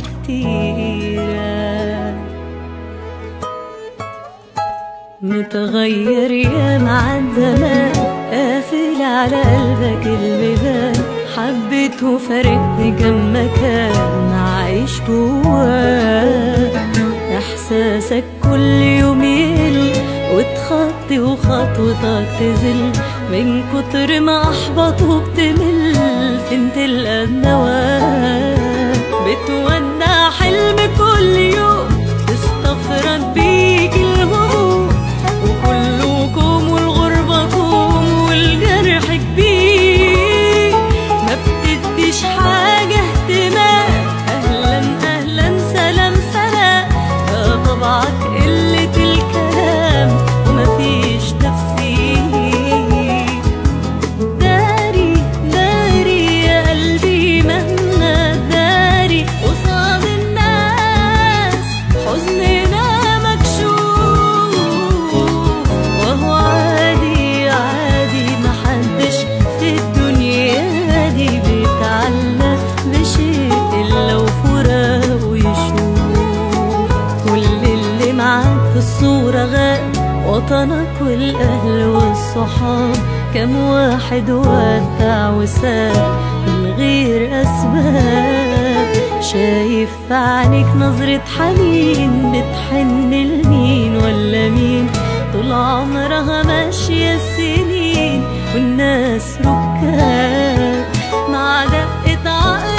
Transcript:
كتيرة متغير يا مع الزمان قافل على قلبك البيبان حبيت وفارقني كم مكان عايش جواه احساسك كل يوم يقل وتخطي وخطوتك تزل من كتر ما احبط وبتمل فين تلقى النواه بتودع حلم كل يوم تستفرد بيك الهموم وكلكم والغربة كوم والجرح كبير ما بتديش حاجة اهتمام أهلا أهلا سلام سلام ده طبعك قلة الكلام ومفيش تفسير داري داري يا قلبي مهما داري قصاد الناس حزننا مكشوف وهو عادي عادي محدش في الدنيا دي بيتعلق بشيء إلا وفراق ويشوف كل اللي معاك في الصورة غاب وطنك والأهل والصحاب كم واحد ودع وساب من غير أسباب شايف في عينيك نظرة حنين بتحن لمين ولا مين طول عمرها ماشية سنين والناس ركاب مع دقة عقل